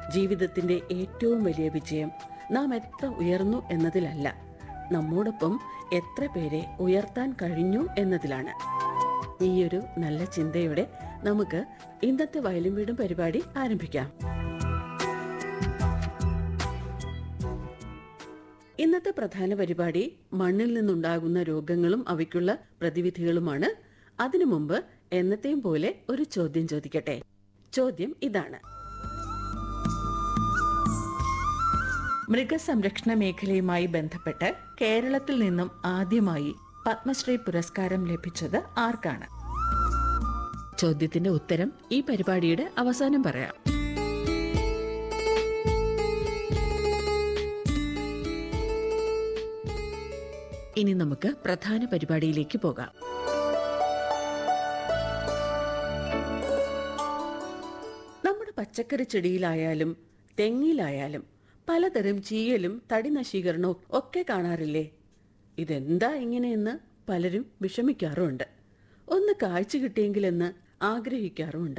ജീവിതത്തിന്റെ ഏറ്റവും വലിയ വിജയം നാം എത്ര ഉയർന്നു എന്നതിലല്ല നമ്മോടൊപ്പം എത്ര പേരെ ഉയർത്താൻ കഴിഞ്ഞു എന്നതിലാണ് ഈയൊരു നല്ല ചിന്തയോടെ നമുക്ക് ഇന്നത്തെ വയലിൻ വീടും പരിപാടി ആരംഭിക്കാം ഇന്നത്തെ പ്രധാന പരിപാടി മണ്ണിൽ നിന്നുണ്ടാകുന്ന രോഗങ്ങളും അവയ്ക്കുള്ള പ്രതിവിധികളുമാണ് അതിനു മുമ്പ് എന്നത്തെയും പോലെ ഒരു ചോദ്യം ചോദിക്കട്ടെ ചോദ്യം ഇതാണ് മൃഗസംരക്ഷണ മേഖലയുമായി ബന്ധപ്പെട്ട് കേരളത്തിൽ നിന്നും ആദ്യമായി പത്മശ്രീ പുരസ്കാരം ലഭിച്ചത് ആർക്കാണ് ചോദ്യത്തിന്റെ ഉത്തരം ഈ പരിപാടിയുടെ അവസാനം പറയാം ഇനി നമുക്ക് പ്രധാന പരിപാടിയിലേക്ക് പോകാം നമ്മുടെ പച്ചക്കറി ചെടിയിലായാലും തെങ്ങിലായാലും പലതരം ചീയലും തടി നശീകരണവും ഒക്കെ കാണാറില്ലേ ഇതെന്താ ഇങ്ങനെയെന്ന് പലരും വിഷമിക്കാറുമുണ്ട് ഒന്ന് കാഴ്ച കിട്ടിയെങ്കിലെന്ന് ആഗ്രഹിക്കാറുമുണ്ട്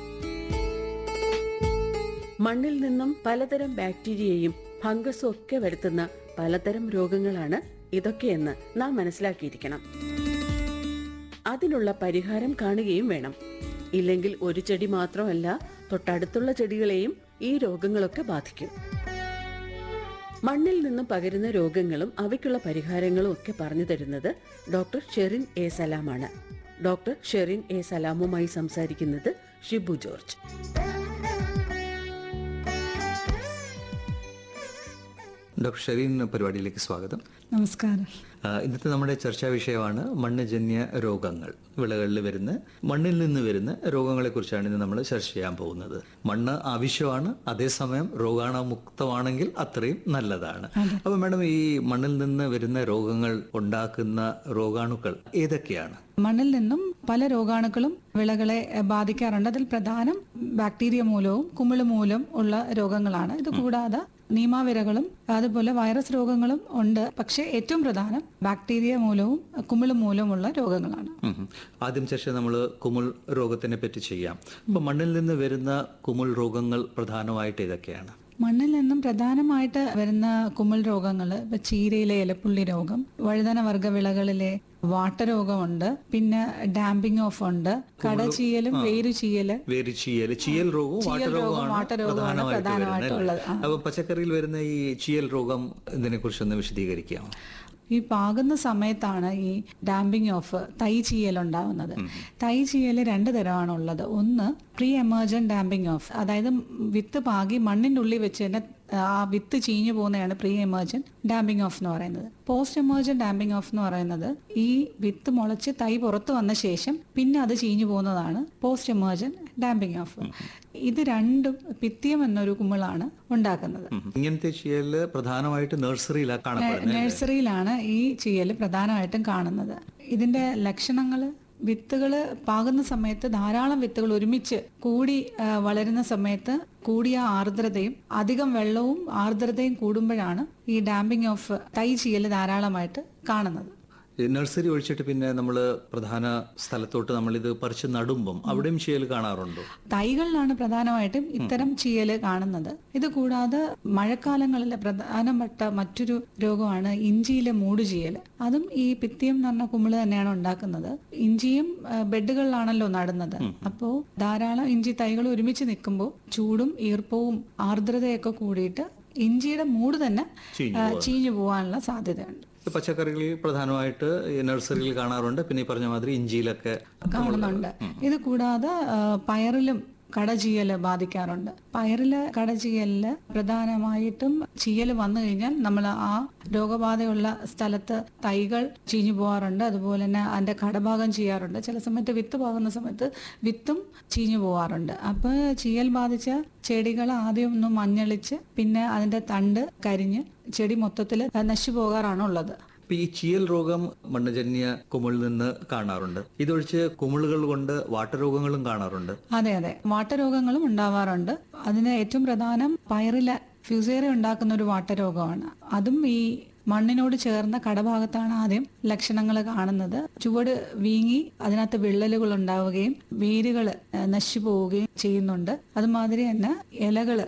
മണ്ണിൽ നിന്നും പലതരം ബാക്ടീരിയയും ഫംഗസും ഒക്കെ വരുത്തുന്ന പലതരം രോഗങ്ങളാണ് ഇതൊക്കെയെന്ന് നാം മനസ്സിലാക്കിയിരിക്കണം അതിനുള്ള പരിഹാരം കാണുകയും വേണം ഇല്ലെങ്കിൽ ഒരു ചെടി മാത്രമല്ല തൊട്ടടുത്തുള്ള ചെടികളെയും ഈ രോഗങ്ങളൊക്കെ ബാധിക്കും മണ്ണിൽ നിന്നും പകരുന്ന രോഗങ്ങളും അവയ്ക്കുള്ള പരിഹാരങ്ങളും ഒക്കെ പറഞ്ഞു തരുന്നത് ഡോക്ടർ ഷെറിൻ എ സലാമാണ് ഡോക്ടർ ഷെറിൻ എ സലാമുമായി സംസാരിക്കുന്നത് ഷിബു ജോർജ് ഡോക്ടർ ഷെരീൻ പരിപാടിയിലേക്ക് സ്വാഗതം നമസ്കാരം ആ, ഇന്നത്തെ നമ്മുടെ ചർച്ചാ വിഷയമാണ് മണ്ണ്ജന്യ രോഗങ്ങൾ വിളകളിൽ വരുന്ന മണ്ണിൽ നിന്ന് വരുന്ന രോഗങ്ങളെ കുറിച്ചാണ് ഇന്ന് നമ്മൾ ചർച്ച ചെയ്യാൻ പോകുന്നത് മണ്ണ് ആവശ്യമാണ് അതേസമയം രോഗാണുമുക്തമാണെങ്കിൽ അത്രയും നല്ലതാണ് അപ്പൊ മാഡം ഈ മണ്ണിൽ നിന്ന് വരുന്ന രോഗങ്ങൾ ഉണ്ടാക്കുന്ന രോഗാണുക്കൾ ഏതൊക്കെയാണ് മണ്ണിൽ നിന്നും പല രോഗാണുക്കളും വിളകളെ എഹ്, ബാധിക്കാറുണ്ട് അതിൽ പ്രധാനം ബാക്ടീരിയ മൂലവും കുമിള് മൂലം ഉള്ള രോഗങ്ങളാണ് ഇത് കൂടാതെ നീമാവിരകളും അതുപോലെ വൈറസ് രോഗങ്ങളും ഉണ്ട് പക്ഷേ ഏറ്റവും പ്രധാനം ബാക്ടീരിയ മൂലവും കുമിള് മൂലമുള്ള രോഗങ്ങളാണ് ഉം ഉം. ആദ്യം ചർച്ച നമ്മൾ കുമിൾ രോഗത്തിനെ പറ്റി ചെയ്യാം അപ്പൊ മണ്ണിൽ നിന്ന് വരുന്ന കുമിൾ രോഗങ്ങൾ പ്രധാനമായിട്ട് ഏതൊക്കെയാണ് മണ്ണിൽ നിന്നും പ്രധാനമായിട്ട് വരുന്ന കുമിൾ രോഗങ്ങൾ ഇപ്പൊ ചീരയിലെ ഇലപ്പുള്ളി രോഗം വഴുതന വർഗ്ഗ വിളകളിലെ വാട്ടരോഗമുണ്ട് പിന്നെ ഡാമ്പിംഗ് ഓഫ് ഉണ്ട് കടചീയലും വേരുചീയല് വേര് ചീയൽ ചീയൽ രോഗവും ചീയൽ രോഗം, വാട്ടരോഗമാണ് വാട്ടരോഗമാണ് പ്രധാനമായിട്ട് പ്രധാനമായിട്ട് വരുന്നത് ഉള്ളത്. അല്ലേ? അപ്പൊ പച്ചക്കറിയിൽ വരുന്ന ഈ ചീയൽ രോഗം ഇതിനെ കുറിച്ചൊന്ന് വിശദീകരിക്കാമോ ഈ പാകുന്ന സമയത്താണ് ഈ ഡാമ്പിംഗ് ഓഫ് തൈ ചീയൽ ഉണ്ടാവുന്നത് തൈ ചീയൽ രണ്ട് തരമാണ് ഉള്ളത് ഒന്ന് പ്രീ എമർജന്റ് ഡാമ്പിംഗ് ഓഫ് അതായത് വിത്ത് പാകി മണ്ണിന്റെ ഉള്ളിൽ വെച്ച് തന്നെ ആ വിത്ത് ചീഞ്ഞു പോകുന്നതാണ് പ്രീ എമർജന്റ് ഡാമ്പിംഗ് ഓഫ് എന്ന് പറയുന്നത് പോസ്റ്റ് എമർജന്റ് ഡാമ്പിംഗ് ഓഫ് എന്ന് പറയുന്നത് ഈ വിത്ത് മുളച്ച് തൈ പുറത്തു വന്ന ശേഷം പിന്നെ അത് ചീഞ്ഞു പോകുന്നതാണ് പോസ്റ്റ് എമർജന്റ് ഡാമ്പിംഗ് ഓഫ് ഇത് രണ്ടും പിത്തിയം എന്നൊരു കുമിളാണ് ഉണ്ടാക്കുന്നത് ഉം. ഇങ്ങനത്തെ ചീയല് പ്രധാനമായിട്ട് നഴ്സറിയിലാണ് കാണപ്പെടുന്നത് നഴ്സറിയിലാണ് ഈ ചെയ്യൽ പ്രധാനമായിട്ടും കാണുന്നത് ഇതിന്റെ ലക്ഷണങ്ങൾ വിത്തുകൾ പാകുന്ന സമയത്ത് ധാരാളം വിത്തുകൾ ഒരുമിച്ച് കൂടി ആ, വളരുന്ന സമയത്ത് കൂടിയ ആർദ്രതയും അധികം വെള്ളവും ആർദ്രതയും കൂടുമ്പോഴാണ് ഈ ഡാമ്പിംഗ് ഓഫ് തൈ ചെയ്യൽ ധാരാളമായിട്ട് കാണുന്നത് ഈ നഴ്സറി ഒഴിച്ചിട്ട് പിന്നെ നമ്മൾ പ്രധാന സ്ഥലത്തോട്ട് നമ്മൾ ഇത് പറിച്ച് നടുമ്പം അവിടെയും ചീയൽ കാണാറുണ്ടോ തൈകളിലാണ് പ്രധാനമായിട്ടും ഇത്തരം ചീയൽ കാണുന്നത് ഇത് കൂടാതെ മഴക്കാലങ്ങളിലെ പ്രധാനപ്പെട്ട മറ്റൊരു രോഗമാണ് ഇഞ്ചിയിലെ മൂടുചീയൽ അതും ഈ പിത്തിയം എന്ന് പറഞ്ഞ കുമിള് തന്നെയാണ് ഉണ്ടാക്കുന്നത് ഇഞ്ചിയും ആ, ബെഡുകളിലാണല്ലോ നടുന്നത് അപ്പോ ധാരാളം ഇഞ്ചി തൈകൾ ഒരുമിച്ച് നിൽക്കുമ്പോൾ ചൂടും ഈർപ്പവും ആർദ്രതയൊക്കെ കൂടിയിട്ട് ഇഞ്ചിയുടെ മൂട് തന്നെ ചീഞ്ഞു ആ, ചീഞ്ഞു പോകാനുള്ള സാധ്യതയുണ്ട് ഈ പച്ചക്കറികളിൽ പ്രധാനമായിട്ട് ഈ നഴ്സറിയിൽ കാണാറുണ്ട് പിന്നെ ഈ പറഞ്ഞ മാതിരി ഇഞ്ചിയിലൊക്കെ കാണുന്നുണ്ട് ഇത് കൂടാതെ ആ, പയറിലും കടചീയല് ബാധിക്കാറുണ്ട് പയറില് കടചീയലില് പ്രധാനമായിട്ടും ചീയൽ വന്നു കഴിഞ്ഞാൽ നമ്മൾ ആ രോഗബാധയുള്ള സ്ഥലത്ത് തൈകൾ ചീഞ്ഞു പോകാറുണ്ട് അതുപോലെ തന്നെ അതിന്റെ കടഭാഗം ചെയ്യാറുണ്ട് ചില സമയത്ത് വിത്ത് പാകുന്ന സമയത്ത് വിത്തും ചീഞ്ഞു പോകാറുണ്ട് അപ്പൊ ചീയൽ ബാധിച്ച ചെടികൾ ആദ്യം ഒന്ന് മഞ്ഞളിച്ച് പിന്നെ അതിന്റെ തണ്ട് കരിഞ്ഞ് ചെടി മൊത്തത്തിൽ നശിച്ചു പോകാറാണ് ഉള്ളത് ഇപ്പൊ ഈ ചീയൽ രോഗം മണ്ണജന്യ കുമിളിൽ നിന്ന് കാണാറുണ്ട് ഇതൊഴിച്ച് കുമിളുകൾ കൊണ്ട് വാട്ടരോഗങ്ങളും കാണാറുണ്ട് അതെ അതെ വാട്ടരോഗങ്ങളും ഉണ്ടാവാറുണ്ട് അതിന് ഏറ്റവും പ്രധാനം പയറിലെ ഫ്യൂസേറിയ ഉണ്ടാക്കുന്ന ഒരു വാട്ടരോഗമാണ് അതും ഈ മണ്ണിനോട് ചേർന്ന കടഭാഗത്താണ് ആദ്യം ലക്ഷണങ്ങൾ കാണുന്നത് ചുവട് വീങ്ങി അതിനകത്ത് വിള്ളലുകൾ ഉണ്ടാവുകയും വേരുകൾ നശിച്ചു പോവുകയും ചെയ്യുന്നുണ്ട് അതുമാതിരി തന്നെ ഇലകൾ